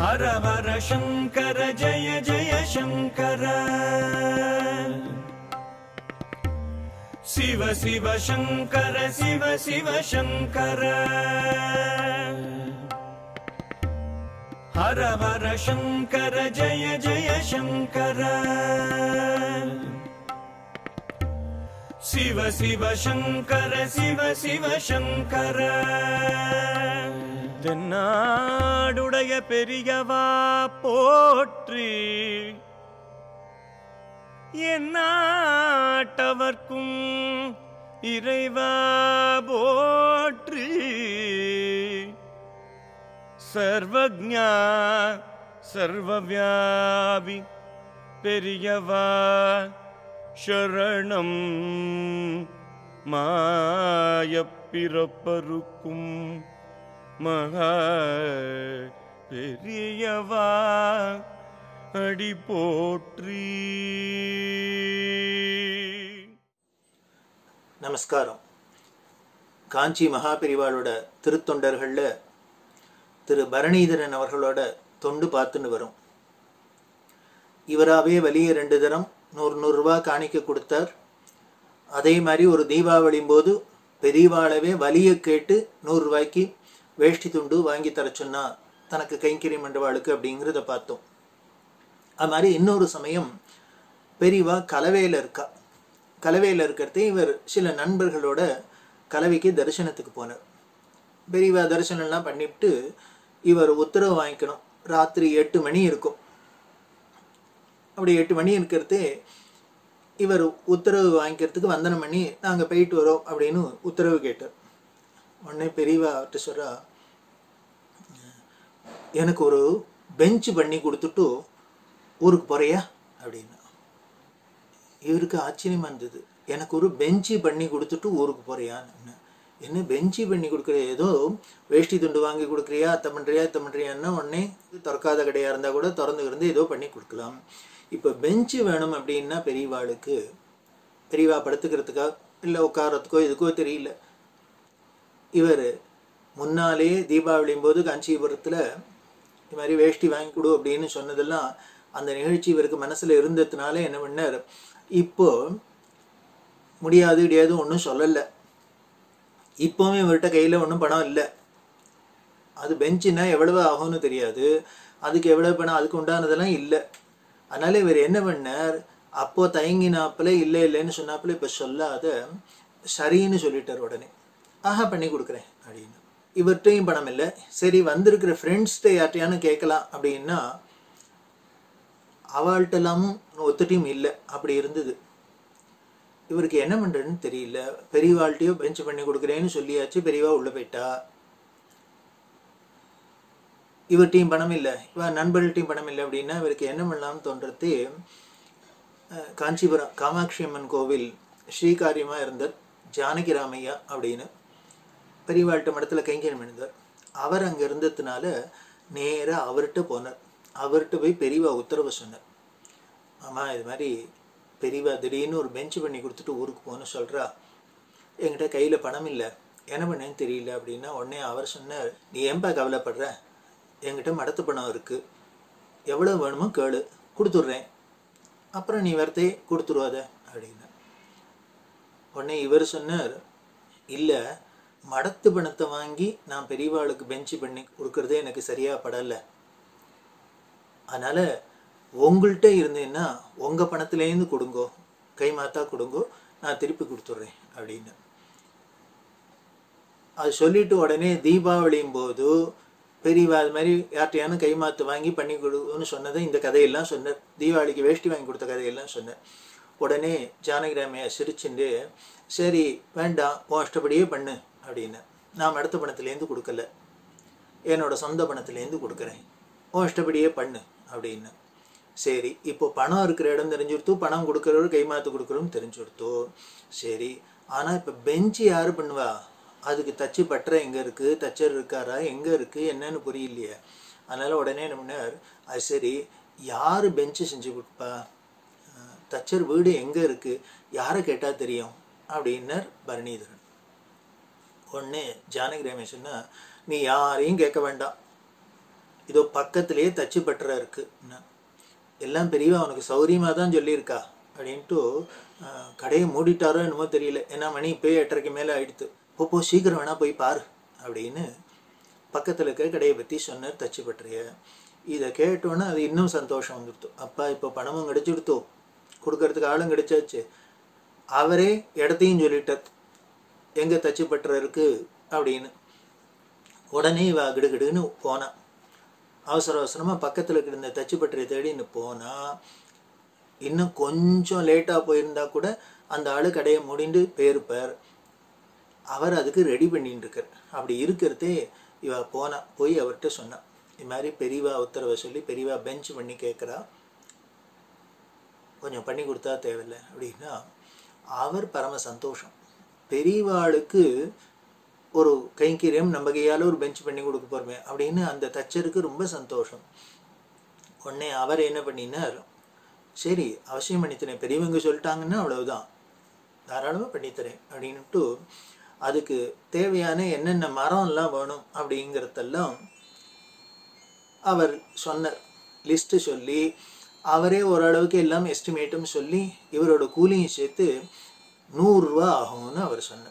हर हर शङ्कर जय जय शङ्कर शिव शिव शङ्कर शिव शिव शङ्कर हर हर शङ्कर जय जय शङ्कर शिव शिव शङ्कर शिव शिव शङ्कर தென்னாடுடைய பெரியவா போற்றி எந்நாட்டவர்க்கும் இறைவா போற்றி சர்வஜா சர்வவியாபி பெரியவா சரணம் மாயப்பிறப்பருக்கும் மகா பெரியவா அடி போற்றி நமஸ்காரம் காஞ்சி மகாபெரிவாளோட திருத்தொண்டர்களில் திரு பரணீதரன் அவர்களோட தொண்டு பார்த்துன்னு வரும் இவராகவே வலிய ரெண்டு தரம் நூறு நூறுரூவா காணிக்க கொடுத்தார் அதே மாதிரி ஒரு தீபாவளியும் போது பெரியவாளவே வலிய கேட்டு நூறுரூவாய்க்கு வேஷ்டி துண்டு வாங்கி தர சொன்னா தனக்கு கைங்கரியம் மண்டவாளுக்கு அப்படிங்கிறத பார்த்தோம் அது மாதிரி இன்னொரு சமயம் பெரியவா கலவையில் இருக்கா கலவையில் இருக்கிறதே இவர் சில நண்பர்களோட கலவைக்கு தரிசனத்துக்கு போனார் பெரியவா தரிசனம்லாம் பண்ணிவிட்டு இவர் உத்தரவு வாங்கிக்கணும் ராத்திரி எட்டு மணி இருக்கும் அப்படி எட்டு மணி இருக்கிறதே இவர் உத்தரவு வாங்கிக்கிறதுக்கு வந்தனம் பண்ணி நாங்கள் போயிட்டு வரோம் அப்படின்னு உத்தரவு கேட்டார் உடனே பெரியவா அவர்கிட்ட சொல்கிறா எனக்கு ஒரு பெஞ்ச் பண்ணி கொடுத்துட்டு ஊருக்கு போறியா அப்படின்னா இவருக்கு ஆச்சரியமா இருந்தது எனக்கு ஒரு பெஞ்சு பண்ணி கொடுத்துட்டு ஊருக்கு போறியான்னு என்ன பெஞ்சு பண்ணி கொடுக்குற ஏதோ வேஷ்டி துண்டு வாங்கி கொடுக்குறியா அத்தை பண்ணுறியா அத்தை பண்ணுறியான்னா உடனே திறக்காத கடையாக இருந்தால் கூட திறந்து இருந்து ஏதோ பண்ணி கொடுக்கலாம் இப்போ பெஞ்சு வேணும் அப்படின்னா பெரியவாளுக்கு பெரியவா படுத்துக்கிறதுக்கா இல்லை உட்காரத்துக்கோ இதுக்கோ தெரியல இவர் முன்னாலே தீபாவளியும் போது காஞ்சிபுரத்தில் இது மாதிரி வேஷ்டி வாங்கி கொடு அப்படின்னு சொன்னதெல்லாம் அந்த நிகழ்ச்சி இவருக்கு மனசில் இருந்ததுனால என்ன பண்ணார் இப்போ முடியாது கிடையாது ஒன்றும் சொல்லலை இப்போவும் இவர்கிட்ட கையில் ஒன்றும் பணம் இல்லை அது பெஞ்சுனா எவ்வளவு ஆகும்னு தெரியாது அதுக்கு எவ்வளவு பணம் அதுக்கு உண்டானதெல்லாம் இல்லை அதனால இவர் என்ன பண்ணார் அப்போ தயங்கினாப்புல இல்லை இல்லைன்னு சொன்னாப்புல இப்போ சொல்லாத சரின்னு சொல்லிட்டார் உடனே ஆஹா பண்ணி கொடுக்குறேன் அப்படின்னு இவர்கிட்டையும் பணம் இல்லை சரி வந்திருக்கிற ஃப்ரெண்ட்ஸ்கிட்ட யார்ட்டையானு கேட்கலாம் அப்படின்னா அவள்கிட்டலாமும் ஒத்துட்டையும் இல்லை அப்படி இருந்தது இவருக்கு என்ன பண்ணுறதுன்னு தெரியல பெரியவாள்கிட்டயோ பெஞ்ச் பண்ணி கொடுக்குறேன்னு சொல்லியாச்சு பெரியவா உள்ளே போயிட்டா இவர்கிட்டையும் பணம் இல்லை இவ நண்பர்கள்ட்டையும் பணம் இல்லை அப்படின்னா இவருக்கு என்ன பண்ணலாம்னு தோன்றது அஹ், காஞ்சிபுரம் காமாட்சி அம்மன் கோவில் ஸ்ரீகாரியமாக இருந்தார் ஜானகி ராமையா அப்படின்னு பெரியவாழ்கிட்ட மடத்தில் கைங்கரியம் இருந்தார் அவர் அங்கே இருந்ததுனால நேராக அவர்கிட்ட போனார் அவர்கிட்ட போய் பெரியவா உத்தரவு சொன்னார் ஆமாம் இது மாதிரி பெரியவா திடீர்னு ஒரு பெஞ்ச் பண்ணி கொடுத்துட்டு ஊருக்கு போகணும்னு சொல்கிறா என்கிட்ட கையில் பணம் இல்லை என்ன பண்ணேன்னு தெரியல அப்படின்னா உடனே அவர் சொன்னார் நீ ஏன்பா கவலைப்படுற என்கிட்ட மடத்து பணம் இருக்குது எவ்வளோ வேணுமோ கேளு கொடுத்துட்றேன் அப்புறம் நீ வரத்தே கொடுத்துருவாத அப்படின்னு உடனே இவர் சொன்னார் இல்லை மடத்து பணத்தை வாங்கி நான் பெரியவாளுக்கு பெஞ்சு பண்ணி கொடுக்கறதே எனக்கு சரியாக படலை அதனால் உங்கள்கிட்ட இருந்தேன்னா உங்கள் பணத்துலேருந்து கொடுங்கோ கை மாத்தா கொடுங்கோ நான் திருப்பி கொடுத்துட்றேன் அப்படின்னு அது சொல்லிட்டு உடனே தீபாவளியும் போது பெரியவா அது மாதிரி யார்ட்டையானு கை மாத்து வாங்கி பண்ணி கொடுன்னு சொன்னதை இந்த கதையெல்லாம் சொன்னார் தீபாவளிக்கு வேஷ்டி வாங்கி கொடுத்த கதையெல்லாம் சொன்னார் உடனே ஜானகிராமையா சிரிச்சுண்டு சரி வேண்டாம் உன் இஷ்டப்படியே பண்ணு அப்படின்னு நான் அடுத்த பணத்துலேருந்து கொடுக்கல என்னோட சொந்த பணத்துலேருந்து கொடுக்குறேன் உன் இஷ்டப்படியே பண்ணு அப்படின்னு சரி இப்போ பணம் இருக்கிற இடம் தெரிஞ்சுடுத்து பணம் கொடுக்குறவர் கைமாத்து கொடுக்குறோம் தெரிஞ்சுடுத்து சரி ஆனால் இப்போ பெஞ்சு யார் பண்ணுவா அதுக்கு தச்சு பற்ற எங்கே இருக்குது தச்சர் இருக்காரா எங்கே இருக்குது என்னன்னு புரியலையே அதனால் உடனே என்ன பண்ணார் அது சரி யார் பெஞ்சு செஞ்சு கொடுப்பா அஹ், தச்சர் வீடு எங்கே இருக்குது யாரை கேட்டால் தெரியும் அப்படின்னார் பரணிதரன் உடனே ஜானகி ரமேஷன்னா நீ யாரையும் கேட்க வேண்டாம் இதோ பக்கத்திலேயே தச்சு பட்டறை இருக்கு எல்லாம் பெரியவா அவனுக்கு சௌரியமாக தான் சொல்லியிருக்கா அப்படின்ட்டு ஆஹ், கடையை மூடிட்டாரோ என்னமோ தெரியல ஏன்னா மணி இப்போயே எட்டரைக்கு மேலே ஆயிடுத்து போ போ சீக்கிரம் வேணா போய் பாரு அப்படின்னு பக்கத்தில் இருக்க கடையை பற்றி சொன்னார் தச்சு பட்டறைய இதை கேட்டோன்னே அது இன்னும் சந்தோஷம் வந்துடுத்து அப்பா இப்போ பணமும் கிடைச்சிடுத்தோ கொடுக்கறதுக்கு ஆளும் கிடைச்சாச்சு அவரே இடத்தையும் சொல்லிட்டார் எங்கே தச்சு பட்டறை இருக்கு அப்படின்னு உடனே இவ கிடுகிடுன்னு போனா அவசர அவசரமாக பக்கத்தில் இருந்த தச்சு பட்டறையை தேடின்னு போனா இன்னும் கொஞ்சம் லேட்டாக போயிருந்தா கூட அந்த ஆளு கடையை முடிண்டு போயிருப்பார் அவர் அதுக்கு ரெடி பண்ணிட்டு இருக்கார் அப்படி இருக்கிறதே இவ போனா போய் அவர்கிட்ட சொன்னா இது மாதிரி பெரியவா உத்தரவை சொல்லி பெரியவா பெஞ்ச் பண்ணி கேட்குறா கொஞ்சம் பண்ணி கொடுத்தா தேவையில்லை அப்படின்னா அவர் பரம சந்தோஷம் பெரியவாளுக்கு ஒரு கைங்கரியம் நம்ம கையால் ஒரு பெஞ்ச் பண்ணி கொடுக்க போகிறோமே அப்படின்னு அந்த தச்சருக்கு ரொம்ப சந்தோஷம் உடனே அவர் என்ன பண்ணினார் சரி அவசியம் பண்ணித்தரேன் பெரியவங்க சொல்லிட்டாங்கன்னா அவ்வளவுதான் தாராளமாக பண்ணித்தரேன் அப்படின்ட்டு அதுக்கு தேவையான என்னென்ன மரம்லாம் வேணும் அப்படிங்கிறதெல்லாம் அவர் சொன்னார் லிஸ்ட்டு சொல்லி அவரே ஓரளவுக்கு எல்லாம் எஸ்டிமேட்டும் சொல்லி இவரோட கூலியும் சேர்த்து நூறுரூவா ஆகும்னு அவர் சொன்னார்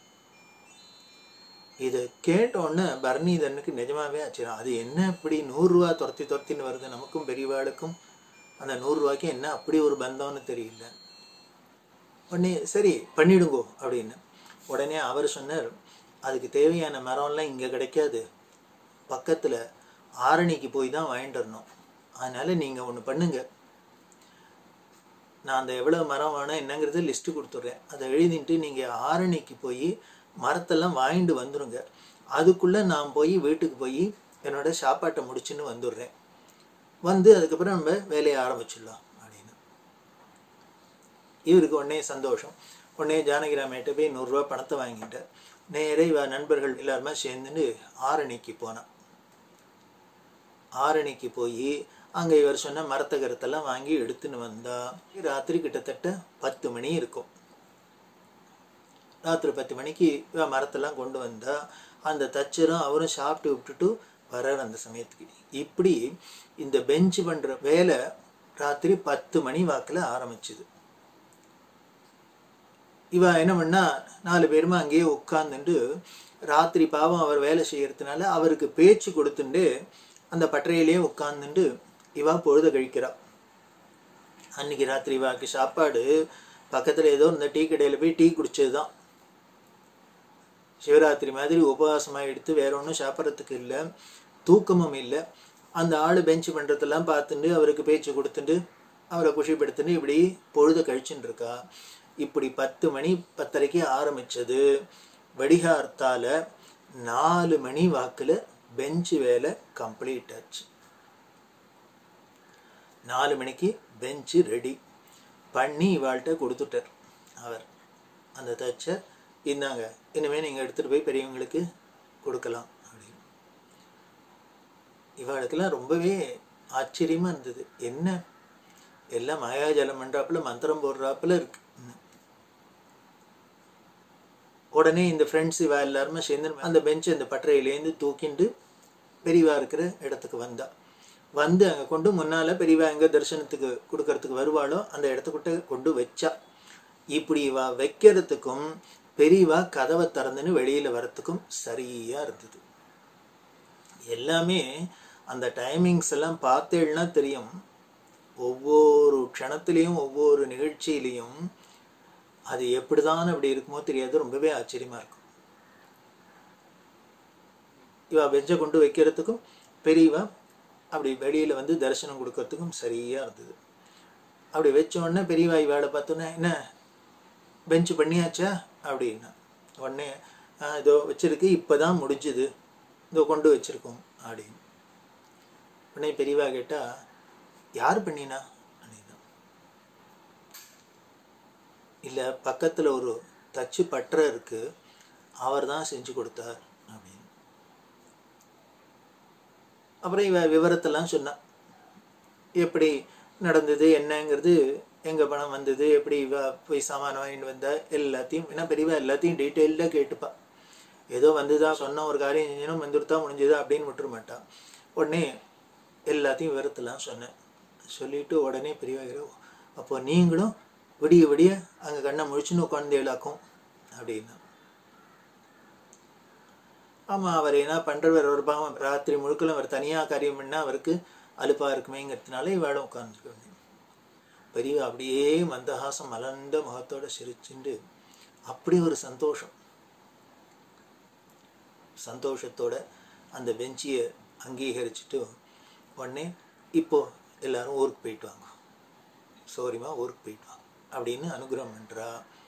இதை கேட்டோன்னே பரணிதனுக்கு நிஜமாவே ஆச்சரியம் அது என்ன இப்படி நூறுரூவா துரத்தி துரத்தின்னு வருது நமக்கும் பெரியவாளுக்கும் அந்த நூறுரூவாய்க்கு என்ன அப்படி ஒரு பந்தம்னு தெரியல உடனே சரி பண்ணிடுங்கோ அப்படின்னு உடனே அவர் சொன்னார் அதுக்கு தேவையான மரம்லாம் இங்கே கிடைக்காது பக்கத்தில் ஆரணிக்கு போய் தான் வாங்கிட்டு வரணும் அதனால நீங்கள் ஒன்று பண்ணுங்க நான் அந்த எவ்வளோ மரம் வேணும் என்னங்கிறது லிஸ்ட்டு கொடுத்துட்றேன் அதை எழுதிட்டு நீங்கள் ஆரணிக்கு போய் மரத்தெல்லாம் வாங்கிட்டு வந்துருங்க அதுக்குள்ளே நான் போய் வீட்டுக்கு போய் என்னோட சாப்பாட்டை முடிச்சுன்னு வந்துடுறேன் வந்து அதுக்கப்புறம் நம்ம வேலையை ஆரம்பிச்சிடலாம் அப்படின்னு இவருக்கு உடனே சந்தோஷம் உடனே ஜானகிராமேட்ட போய் நூறுரூவா பணத்தை வாங்கிட்டார் நேரே இவ நண்பர்கள் எல்லாருமே சேர்ந்துட்டு ஆரணிக்கு போனான் ஆரணிக்கு போய் அங்கே இவர் சொன்ன மரத்த கருத்தெல்லாம் வாங்கி எடுத்துன்னு வந்தா ராத்திரி கிட்டத்தட்ட பத்து மணி இருக்கும் ராத்திரி பத்து மணிக்கு இவ மரத்தெல்லாம் கொண்டு வந்தா அந்த தச்சரும் அவரும் சாப்பிட்டு விட்டுட்டு வர்றார் அந்த சமயத்துக்கு இப்படி இந்த பெஞ்ச் பண்ற வேலை ராத்திரி பத்து மணி வாக்கில் ஆரம்பிச்சுது இவ என்ன பண்ணா நாலு பேருமா அங்கேயே உட்காந்துட்டு ராத்திரி பாவம் அவர் வேலை செய்யறதுனால அவருக்கு பேச்சு கொடுத்துட்டு அந்த பட்டறையிலேயே உட்காந்துட்டு இவா பொழுத கழிக்கிறா அன்னைக்கு ராத்திரி இவாக்கு சாப்பாடு பக்கத்தில் ஏதோ இந்த டீ கடையில் போய் டீ குடிச்சது தான் சிவராத்திரி மாதிரி உபவாசமாக எடுத்து வேற ஒன்றும் சாப்பிட்றதுக்கு இல்லை தூக்கமும் இல்லை அந்த ஆள் பெஞ்ச் பண்ணுறதெல்லாம் பார்த்துட்டு அவருக்கு பேச்சு கொடுத்துட்டு அவரை குஷிப்படுத்திட்டு இப்படி பொழுத கழிச்சுட்டு இருக்கா இப்படி பத்து மணி பத்தரைக்கு ஆரம்பிச்சது வடிகார்த்தால நாலு மணி வாக்கில் பெஞ்சு வேலை கம்ப்ளீட் ஆச்சு நாலு மணிக்கு பெஞ்சு ரெடி பண்ணி இவாள்கிட்ட கொடுத்துட்டார் அவர் அந்த தச்சர் இந்தாங்க இனிமேல் நீங்கள் எடுத்துகிட்டு போய் பெரியவங்களுக்கு கொடுக்கலாம் அப்படின்னு இவாளுக்கெல்லாம் ரொம்பவே ஆச்சரியமாக இருந்தது என்ன எல்லாம் மாயாஜலம் பண்ணுறாப்புல மந்திரம் போடுறாப்புல இருக்கு உடனே இந்த ஃப்ரெண்ட்ஸ் இவா எல்லாருமே சேர்ந்து அந்த பெஞ்ச் அந்த பட்டறையிலேருந்து தூக்கிண்டு பெரியவா இருக்கிற இடத்துக்கு வந்தா வந்து அங்கே கொண்டு முன்னால் பெரியவா எங்கே தரிசனத்துக்கு கொடுக்கறதுக்கு வருவாளோ அந்த இடத்துக்கிட்ட கொண்டு வச்சா இப்படி இவா வைக்கிறதுக்கும் பெரியவா கதவை திறந்துன்னு வெளியில் வரத்துக்கும் சரியாக இருந்தது எல்லாமே அந்த டைமிங்ஸ் எல்லாம் பார்த்தேன்னா தெரியும் ஒவ்வொரு க்ஷணத்துலேயும் ஒவ்வொரு நிகழ்ச்சியிலையும் அது எப்படிதான் அப்படி இருக்குமோ தெரியாது ரொம்பவே ஆச்சரியமா இருக்கும் இவா பெஞ்சை கொண்டு வைக்கிறதுக்கும் பெரியவா அப்படி வெளியில வந்து தரிசனம் கொடுக்கறதுக்கும் சரியா இருந்தது அப்படி வச்ச உடனே பெரியவா இவாளை பார்த்தோன்னே என்ன பெஞ்சு பண்ணியாச்சா அப்படின்னா உடனே "ஆ, இதோ வச்சிருக்கு இப்பதான் முடிஞ்சுது இதோ கொண்டு வச்சிருக்கோம் அப்படின்னு உடனே பெரியவா கேட்டா யார் பண்ணினா அப்படின்னா இல்லை பக்கத்தில் ஒரு தச்சு பட்டறை இருக்கு அவர் தான் செஞ்சு கொடுத்தார் அப்படின்னு அப்புறம் இவ விவரத்தெல்லாம் சொன்னா எப்படி நடந்தது என்னங்கிறது எங்கே பணம் வந்தது எப்படி இவ போய் சாமான் வாங்கிட்டு வந்தா எல்லாத்தையும் ஏன்னா பெரியவா எல்லாத்தையும் டீட்டெயில்டாக கேட்டுப்பா ஏதோ வந்துதா சொன்ன ஒரு காரியம் செஞ்சனும் வந்துருத்தா முடிஞ்சதா அப்படின்னு விட்டுற மாட்டா உடனே எல்லாத்தையும் விவரத்தெல்லாம் சொன்னேன் சொல்லிட்டு உடனே பெரியவாயிரோ அப்போ நீங்களும் விடிய விடிய அங்கே கண்ணை முழிச்சுன்னு உட்காந்தேலாக்கும் அப்படின்னா ஆமாம் அவர் என்ன பண்ணுறவர் ஒரு பாவம் ராத்திரி முழுக்கலும் அவர் தனியாக காரியம் பண்ணால் அவருக்கு அலுப்பாக இருக்குமேங்கிறதுனால இவாளும் உட்காந்துருக்க பெரியவா அப்படியே மந்தஹாசம் மலர்ந்த முகத்தோட சிரிச்சுண்டு அப்படி ஒரு சந்தோஷம் சந்தோஷத்தோட அந்த பெஞ்சியை அங்கீகரிச்சுட்டு உடனே இப்போ எல்லாரும் ஊருக்கு போயிட்டு வாங்க சௌரியமா ஊருக்கு போயிட்டு வாங்க அப்படின்னு அனுகிரகம் பண்றா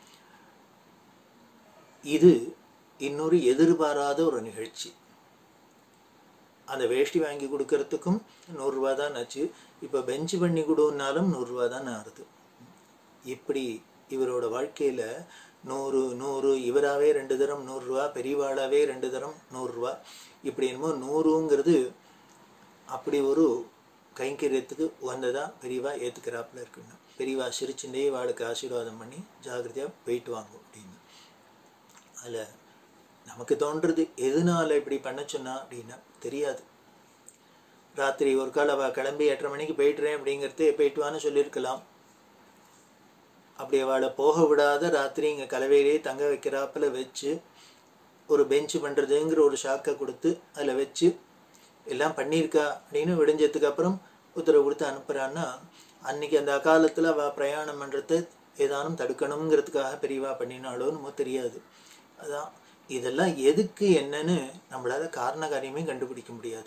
இது இன்னொரு எதிர்பாராத ஒரு நிகழ்ச்சி அந்த வேஷ்டி வாங்கி கொடுக்கறதுக்கும் நூறுரூவா தான் ஆச்சு இப்போ பெஞ்சு பண்ணி கொடுன்னாலும் நூறுரூவா தான் ஆறுது இப்படி இவரோட வாழ்க்கையில் நூறு நூறு இவராகவே ரெண்டு தரம் நூறுரூவா பெரியவாளாவே ரெண்டு தரம் நூறுரூவா இப்படி என்னமோ நூறுங்கிறது அப்படி ஒரு கைங்கரியத்துக்கு உகந்ததா பெரியவா ஏற்றுக்கிறாப்புல இருக்குன்னு பெரியவா சிரிச்சுட்டே வாளுக்கு ஆசீர்வாதம் பண்ணி ஜாகிரதையாக போயிட்டு வாங்க அப்படின்னு அதில் நமக்கு தோன்றது எதனால இப்படி பண்ண சொன்னா அப்படின்னா தெரியாது ராத்திரி ஒரு கால் அவள் கிளம்பி எட்டரை மணிக்கு போயிட்டுறேன் அப்படிங்கிறது போயிட்டு வான்னு சொல்லியிருக்கலாம் அப்படி அவளை போக விடாத ராத்திரி இங்கே கலவையிலே தங்க வைக்கிறாப்புல வச்சு ஒரு பெஞ்சு பண்ணுறதுங்கிற ஒரு ஷாக்கை கொடுத்து அதில் வச்சு எல்லாம் பண்ணியிருக்கா அப்படின்னு விடிஞ்சதுக்கு அப்புறம் உத்தரவு கொடுத்து அனுப்புகிறான்னா அன்னைக்கு அந்த அகாலத்தில் அவள் பிரயாணம் பண்ணுறத ஏதானும் தடுக்கணுங்கிறதுக்காக பெரியவா பண்ணினாலோன்னு தெரியாது அதான் இதெல்லாம் எதுக்கு என்னன்னு நம்மளால காரண காரியமே கண்டுபிடிக்க முடியாது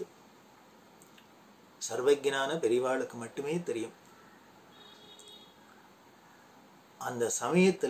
சர்வஜனான பெரியவாளுக்கு மட்டுமே தெரியும் அந்த சமயத்துல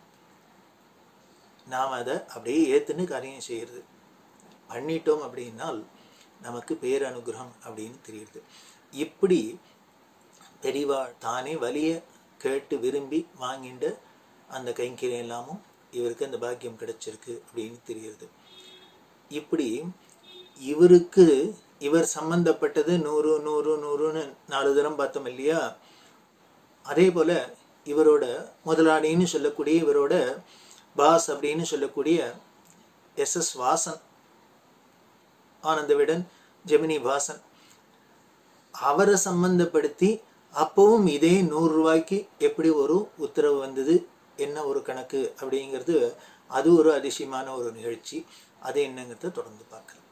நாம் அதை அப்படியே ஏத்துன்னு காரியம் செய்யறது பண்ணிட்டோம் அப்படின்னால் நமக்கு பேரனுகிரகம் அப்படின்னு தெரியுது இப்படி பெரியவா தானே வலிய கேட்டு விரும்பி வாங்கிட்ட அந்த கைங்கரியம் எல்லாமும் இவருக்கு அந்த பாக்கியம் கிடைச்சிருக்கு அப்படின்னு தெரியுது இப்படி இவருக்கு இவர் சம்பந்தப்பட்டது நூறு நூறு நூறுன்னு நாலு தரம் பார்த்தோம் இல்லையா அதே போல இவரோட முதலாளின்னு சொல்லக்கூடிய இவரோட பாஸ் அப்படின்னு சொல்லக்கூடிய எஸ் எஸ் வாசன் ஆனந்தவிடன் ஜெமினி வாசன் அவரை சம்பந்தப்படுத்தி அப்பவும் இதே நூறு ரூபாய்க்கு எப்படி ஒரு உத்தரவு வந்தது என்ன ஒரு கணக்கு அப்படிங்கிறது அது ஒரு அதிசயமான ஒரு நிகழ்ச்சி அது என்னங்கிறத தொடர்ந்து பார்க்கலாம்